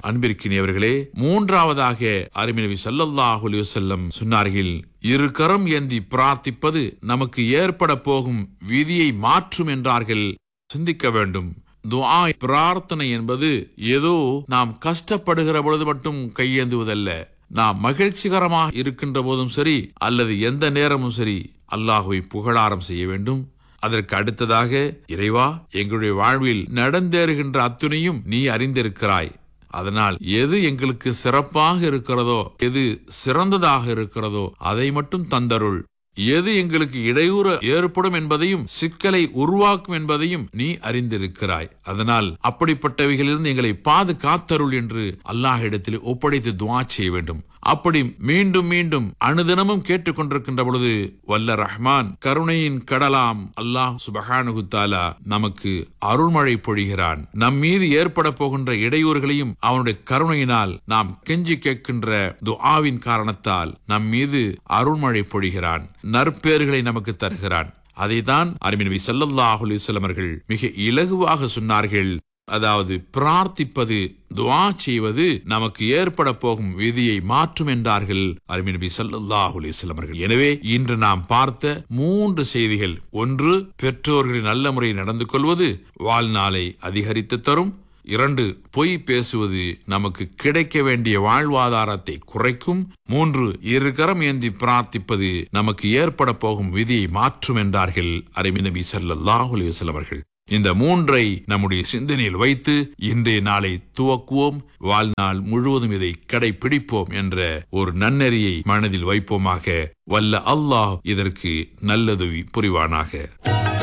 அன்பிற்கினியவர்களே மூன்றாவதாக அருமை சல்லல்லாஹு அலைஹி வஸல்லம் சொன்னார்கள் இரு கரம் ஏந்தி பிரார்த்திப்பது நமக்கு ஏற்பட போகும் விதியை மாற்றும் என்றார்கள் சிந்திக்க வேண்டும் துஆ பிரார்த்தனை என்பது ஏதோ நாம் கஷ்டப்படுகிற பொழுது மட்டும் கையேந்துவதல்ல நாம் மகிழ்ச்சிகரமாக இருக்கின்ற போதும் சரி அல்லது எந்த நேரமும் சரி அல்லாஹுவை புகழாரம் செய்ய வேண்டும் அதற்கு அடுத்ததாக இறைவா எங்களுடைய வாழ்வில் நடந்தேறுகின்ற அத்துணையும் நீ அறிந்திருக்கிறாய் அதனால் எது எங்களுக்கு சிறப்பாக இருக்கிறதோ எது சிறந்ததாக இருக்கிறதோ அதை மட்டும் தந்தருள் எது எங்களுக்கு இடையூறு ஏற்படும் என்பதையும் சிக்கலை உருவாக்கும் என்பதையும் நீ அறிந்திருக்கிறாய் அதனால் அப்படிப்பட்டவைகளிலிருந்து எங்களை பாதுகாத்தருள் என்று அல்லாஹிடத்தில் ஒப்படைத்து துவா செய்ய வேண்டும் அப்படி மீண்டும் மீண்டும் அனுதினமும் கேட்டுக்கொண்டிருக்கின்ற பொழுது வல்ல ரஹ்மான் கருணையின் கடலாம் அல்லாஹ் சுபஹானுகு தாலா நமக்கு அருள்மழை பொழிகிறான் நம் மீது ஏற்பட போகின்ற இடையூறுகளையும் அவனுடைய கருணையினால் நாம் கெஞ்சி கேட்கின்ற துஆவின் காரணத்தால் நம் மீது அருள்மழை பொழிகிறான் நற்பேறுகளை நமக்கு தருகிறான் அதைதான் அருமை நபி ஸல்லல்லாஹு அலைஹி வஸல்லம் அவர்கள் மிக இலகுவாக சொன்னார்கள் அதாவது பிரார்த்திப்பது துஆ செய்வது நமக்கு ஏற்பட போகும் விதியை மாற்றும் என்றார்கள் அருமை நபி ஸல்லல்லாஹு அலைஹி வஸல்லம் அவர்கள் எனவே இன்று நாம் பார்த்த மூன்று செய்திகள் ஒன்று பெற்றோர்களின் நல்ல முறையில் நடந்து கொள்வது வாழ்நாளை அதிகரித்து தரும் இரண்டு பொய் பேசுவது நமக்கு கிடைக்க வேண்டிய வாழ்வாதாரத்தை குறைக்கும் மூன்று இரு கரம் ஏந்தி பிரார்த்திப்பது நமக்கு ஏற்பட போகும் விதியை மாற்றும் என்றார்கள் அருமை நபி ஸல்லல்லாஹு அலைஹி வஸல்லம் அவர்கள் இந்த மூன்றை நம்முடைய சிந்தனையில் வைத்து இன்றைய நாளை துவக்குவோம் வாழ்நாள் முழுவதும் இதை கடைபிடிப்போம் என்ற ஒரு நன்னெறியை மனதில் வைப்போமாக வல்ல அல்லாஹ் இதற்கு நல்லதுவி புரிவானாக